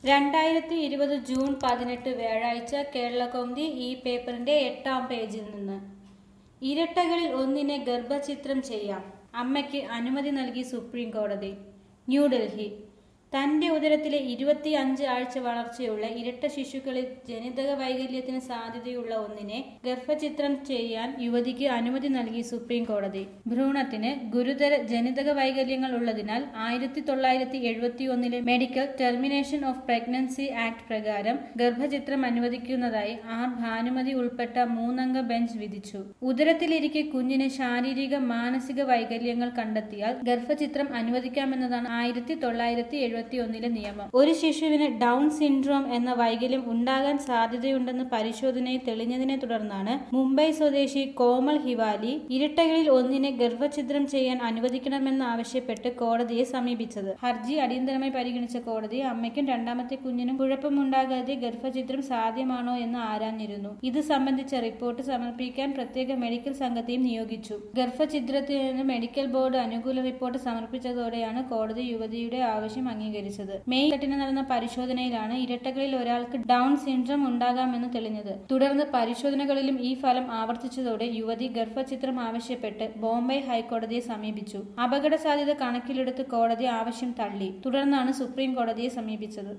രണ്ടായിരത്തി ഇരുപത് ജൂൺ പതിനെട്ട് വ്യാഴാഴ്ച കേരളകൗമുദി ഈ പേപ്പറിന്റെ എട്ടാം പേജിൽ നിന്ന് ഇരട്ടകളിൽ ഒന്നിനെ ഗർഭചിത്രം ചെയ്യാം അമ്മയ്ക്ക് അനുമതി നൽകി സുപ്രീം കോടതി ന്യൂഡൽഹി തന്റെ ഉദരത്തിലെ ഇരുപത്തി അഞ്ച് ആഴ്ച വളർച്ചയുള്ള ഇരട്ട ശിശുക്കളിൽ ജനിതക വൈകല്യത്തിന് സാധ്യതയുള്ള ഒന്നിനെ ഗർഭചിത്രം ചെയ്യാൻ യുവതിക്ക് അനുമതി നൽകി സുപ്രീം കോടതി ഭ്രൂണത്തിന് ഗുരുതര ജനിതക വൈകല്യങ്ങൾ ഉള്ളതിനാൽ ആയിരത്തി തൊള്ളായിരത്തി എഴുപത്തി ഒന്നിലെ medical termination of pregnancy act പ്രകാരം ഗർഭചിത്രം അനുവദിക്കുന്നതായി ആർ ഭാനുമതി ഉൾപ്പെട്ട മൂന്നംഗ ബെഞ്ച് വിധിച്ചു ഉദരത്തിലിരിക്കെ കുഞ്ഞിന് ശാരീരിക മാനസിക വൈകല്യങ്ങൾ കണ്ടെത്തിയാൽ ഗർഭചിത്രം അനുവദിക്കാമെന്നതാണ് ആയിരത്തി തൊള്ളായിരത്തി എഴുപത്തി ഒന്നിലെ നിയമം ഒരു ശിശുവിന് ഡൗൺ സിൻഡ്രോം എന്ന വൈകല്യം ഉണ്ടാകാൻ സാധ്യതയുണ്ടെന്ന് പരിശോധനയിൽ തെളിഞ്ഞതിനെ തുടർന്നാണ് മുംബൈ സ്വദേശി കോമൾ ഹിവാലി ഇരട്ടകളിൽ ഒന്നിനെ ഗർഭഛിദ്രം ചെയ്യാൻ അനുവദിക്കണമെന്ന് ആവശ്യപ്പെട്ട് കോടതിയെ സമീപിച്ചത് ഹർജി അടിയന്തരമായി പരിഗണിച്ച കോടതി അമ്മയ്ക്കും രണ്ടാമത്തെ കുഞ്ഞിനും കുഴപ്പമുണ്ടാകാതെ ഗർഭഛിദ്രം സാധ്യമാണോ എന്ന് ആരാഞ്ഞിരുന്നു ഇത് സംബന്ധിച്ച റിപ്പോർട്ട് സമർപ്പിക്കാൻ പ്രത്യേക മെഡിക്കൽ സംഘത്തെയും നിയോഗിച്ചു ഗർഭഛിദ്രത്തിന് മെഡിക്കൽ ബോർഡ് അനുകൂല റിപ്പോർട്ട് സമർപ്പിച്ചതോടെയാണ് കോടതി യുവതിയുടെ ആവശ്യം അംഗീകരിച്ചത് മെയ് എട്ടിന് നടന്ന പരിശോധനയിലാണ് ഇരട്ടകളിൽ ഒരാൾക്ക് ഡൗൺ സിൻഡ്രം ഉണ്ടാകാമെന്ന് തെളിഞ്ഞത് തുടർന്ന് പരിശോധനകളിലും ഈ ഫലം ആവർത്തിച്ചതോടെ യുവതി ഗർഭചിത്രം ആവശ്യപ്പെട്ട് ബോംബെ ഹൈക്കോടതിയെ സമീപിച്ചു അപകട സാധ്യത കണക്കിലെടുത്ത് കോടതി ആവശ്യം തള്ളി തുടർന്നാണ് സുപ്രീം കോടതിയെ സമീപിച്ചത്